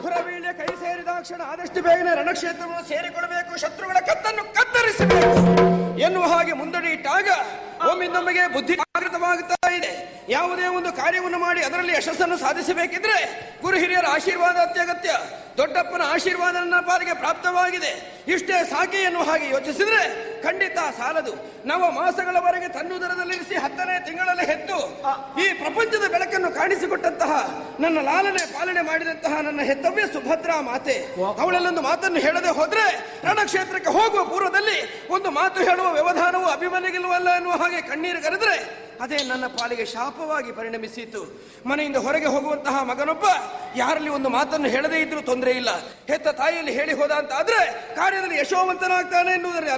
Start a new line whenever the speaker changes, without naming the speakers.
ಮಧುರ ವೀಳ್ಯ ಕೈ ಸೇರಿದಾಕ್ಷಣ ಆದಷ್ಟು ಬೇಗನೆ ರಣಕ್ಷೇತ್ರವನ್ನು ಸೇರಿಕೊಳ್ಳಬೇಕು ಶತ್ರುಗಳ ಕತ್ತನ್ನು ಕತ್ತರಿಸಬೇಕು ಎನ್ನುವ ಹಾಗೆ ಮುಂದಡಿ ಇಟ್ಟಾಗ ಒಮ್ಮಿಂದೊಮ್ಮೆಗೆ ಬುದ್ಧಿ ಜಾಗೃತವಾಗುತ್ತಾ ಇದೆ ಯಾವುದೇ ಒಂದು ಕಾರ್ಯವನ್ನು ಮಾಡಿ ಅದರಲ್ಲಿ ಯಶಸ್ಸನ್ನು ಸಾಧಿಸಬೇಕಿದ್ರೆ ಗುರು ಹಿರಿಯರ ಆಶೀರ್ವಾದ ಅತ್ಯಗತ್ಯ ದೊಡ್ಡಪ್ಪನ ಆಶೀರ್ವಾದ ನನ್ನ ಪಾಲಿಗೆ ಪ್ರಾಪ್ತವಾಗಿದೆ ಇಷ್ಟೇ ಸಾಕೆ ಎನ್ನುವ ಹಾಗೆ ಯೋಚಿಸಿದ್ರೆ ಖಂಡಿತ ಸಾಲದು ನವ ಮಾಸಗಳವರೆಗೆ ತನ್ನುದರದಲ್ಲಿರಿಸಿ ಹತ್ತನೇ ತಿಂಗಳಲ್ಲಿ ಹೆತ್ತು ಈ ಪ್ರಪಂಚದ ಬೆಳಕನ್ನು ಕಾಣಿಸಿಕೊಟ್ಟಂತಹ ನನ್ನ ಲಾಲನೆ ಪಾಲನೆ ಮಾಡಿದಂತಹ ನನ್ನ ಹೆತ್ತವ್ಯ ಸುಭದ್ರಾ ಮಾತೆ ಅವಳಲ್ಲೊಂದು ಮಾತನ್ನು ಹೇಳದೆ ಹೋದ್ರೆ ರಣಕ್ಷೇತ್ರಕ್ಕೆ ಹೋಗುವ ಪೂರ್ವದಲ್ಲಿ ಒಂದು ಮಾತು ಹೇಳುವ ವ್ಯವಧಾನವು ಅಭಿಮನ್ಯಗಿಲ್ವಲ್ಲ ಎನ್ನುವ ಹಾಗೆ ಕಣ್ಣೀರು ಕರೆದ್ರೆ ಅದೇ ನನ್ನ ಪಾಲಿಗೆ ಶಾಪವಾಗಿ ಪರಿಣಮಿಸಿತು ಮನೆಯಿಂದ ಹೊರಗೆ ಹೋಗುವಂತಹ ಮಗನೊಬ್ಬ ಯಾರಲ್ಲಿ ಒಂದು ಮಾತನ್ನು ಹೇಳದೇ ಇದ್ರೂ ತೊಂದರೆ ಇಲ್ಲ ಹೆತ್ತ ತಾಯಿಯಲ್ಲಿ ಹೇಳಿ ಹೋದ ಅಂತ ಆದ್ರೆ ಕಾರ್ಯದಲ್ಲಿ ಯಶೋವಂತನಾಗ್ತಾನೆ ಎನ್ನುವುದರಲ್ಲಿ